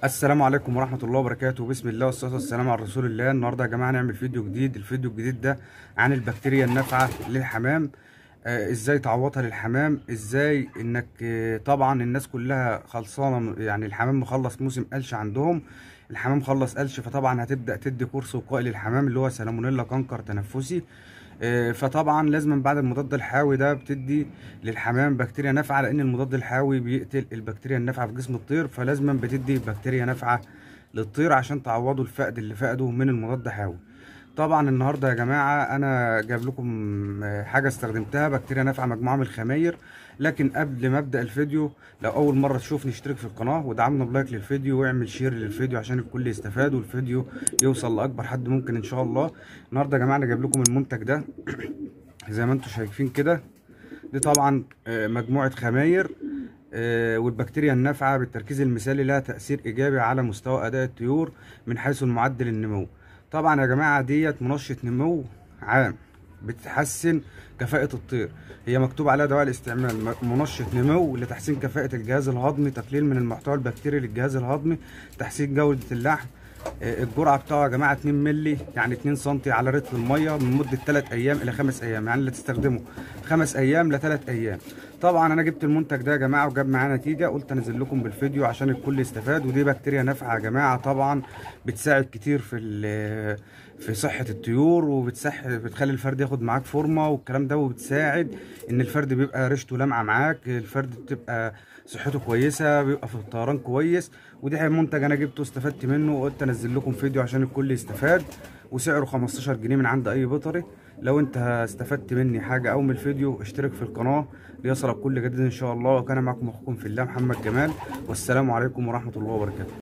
السلام عليكم ورحمة الله وبركاته بسم الله والصلاة والسلام على رسول الله النهاردة يا جماعة هنعمل فيديو جديد الفيديو الجديد ده عن البكتيريا النافعة للحمام آه ازاي تعوضها للحمام ازاي انك آه طبعا الناس كلها خلصانة يعني الحمام مخلص موسم قلش عندهم الحمام خلص قلش فطبعا هتبدأ تدي كورس وقائي للحمام اللي هو سالمونيلا كانكر تنفسي آه، فطبعا لازم بعد المضاد الحيوي ده بتدي للحمام بكتيريا نافعه لان المضاد الحيوي بيقتل البكتيريا النافعه في جسم الطير فلازم بتدي بكتيريا نافعه للطير عشان تعوضوا الفقد اللي فقده من المضاد الحيوي طبعا النهارده يا جماعه انا جايب لكم آه، حاجه استخدمتها بكتيريا نافعه مجموعه من الخماير لكن قبل ما ابدا الفيديو لو اول مره تشوفني اشترك في القناه ودعمنا بلايك للفيديو واعمل شير للفيديو عشان الكل يستفاد والفيديو يوصل لاكبر حد ممكن ان شاء الله النهارده يا جماعه انا جايب لكم المنتج ده زي ما انتم شايفين كده دي طبعا آه، مجموعه خماير آه، والبكتيريا النافعه بالتركيز المثالي لها تاثير ايجابي على مستوى اداء الطيور من حيث المعدل النمو طبعا يا جماعه ديت منشط نمو عام بتحسن كفاءة الطير هي مكتوب عليها دواء الاستعمال م- منشط نمو لتحسين كفاءة الجهاز الهضمي تقليل من المحتوى البكتيري للجهاز الهضمي تحسين جودة اللحم آه، الجرعة بتاعه يا جماعة 2 مللي يعني 2 سم على رتل المية من مدة 3 أيام إلى 5 أيام يعني اللي تستخدمه 5 أيام ل 3 أيام طبعا أنا جبت المنتج ده يا جماعة وجاب معاه نتيجة قلت أنزل لكم بالفيديو عشان الكل يستفاد ودي بكتيريا نافعة يا جماعة طبعا بتساعد كتير في ال- في صحة الطيور وبتسح بتخلي الفرد ياخد معاك فورمة والكلام ده وبتساعد إن الفرد بيبقى ريشته لامعة معاك الفرد بتبقى صحته كويسة بيبقى في الطيران كويس ودي حاجة منتج أنا جبته واستفدت منه وقلت أنزل لكم فيديو عشان الكل يستفاد وسعره 15 جنيه من عند أي بيطري لو أنت استفدت مني حاجة أو من الفيديو اشترك في القناة ليصلك كل جديد إن شاء الله وكان معكم أخوكم في الله محمد جمال والسلام عليكم ورحمة الله وبركاته